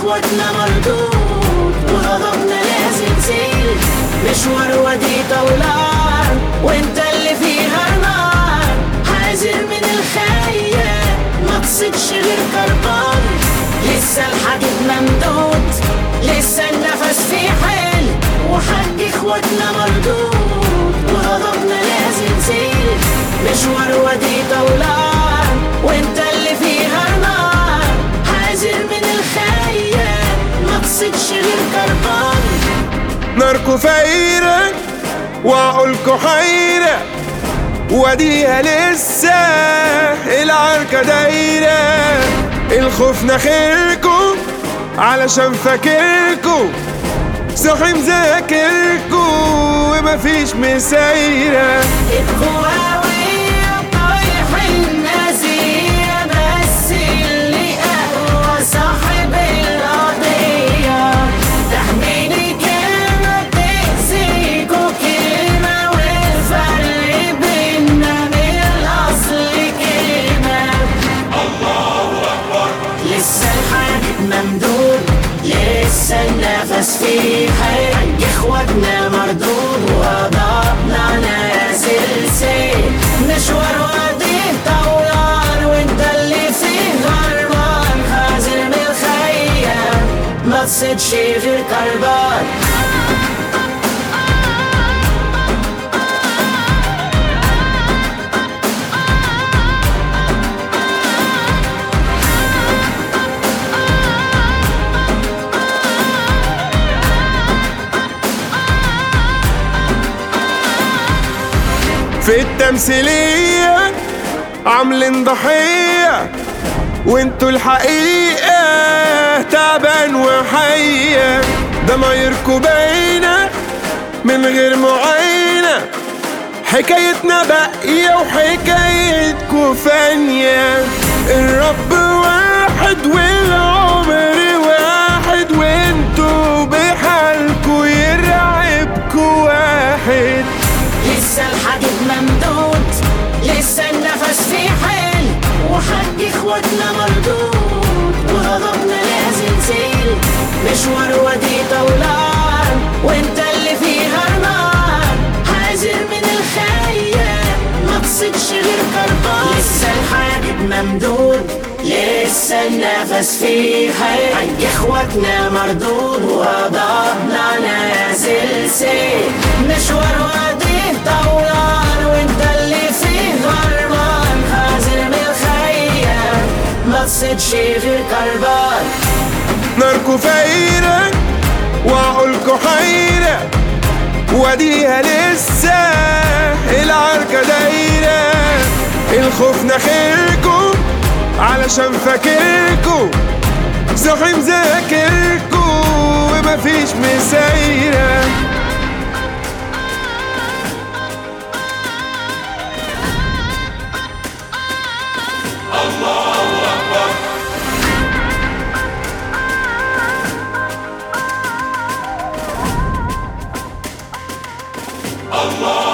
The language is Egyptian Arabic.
اخواتنا مردود وغضبنا لازم زيل مشوار ودي طولان وانت اللي فيها نار حذر من الخيال ما تصيدش غير كربان لسه الحديد ممدود لسه النفس في حيل وحق اخواتنا مردود وغضبنا لازم زيل مشوار ودي طولان وانت اللي فيها نار حذر من الخيال ما تصيدش غير كربان ناركو فايرة وعقولكو حيرة وديها لسه العركة دايرة الخوف ناخركو علشان فاكركو صاحي مذاكركو ومفيش مسايرة القواوية طايحين نازية بس اللي أقوى صاحب القضية تحميني كلمة تأذيكوا كلمة والفرق بينا من الأصل كلمة لسه الحديد ممدود لسه النفس فيه حي اخواتنا مردود وضعنا نازل سيل مشوار وديك طولان وانت اللي فيه غربان خازن من الخيام ما تصيدش غير كربان في التمثيلية عاملين ضحية وانتوا الحقيقة تعبان وحية ضمايركوا باينة من غير معاينة حكايتنا باقية وحكايتكوا فانية الرب واحد والعمر واحد وانتوا بحالكوا يرعبكوا واحد لسه الحديد ممدود لسه النفس في حيل وحق اخواتنا مردود وغضبنا لازم زيل مشوار ودي طولان وانت اللي فيها نار حذر من الخيال ما تصيدش غير كربان لسه الحديد ممدود لسه النفس في حيل حق اخواتنا مردود وغضبنا نازل سيل مشوار ودي طولان وانت اللي فيه غربان حذر من الخيال ما تصيدش غير كربان ناركو فايرة وعقولكو حيرة وديها لسه العركة دايرة الخوف ناخركو علشان فاكركو صاحي مذاكركو ومفيش مسايرة الله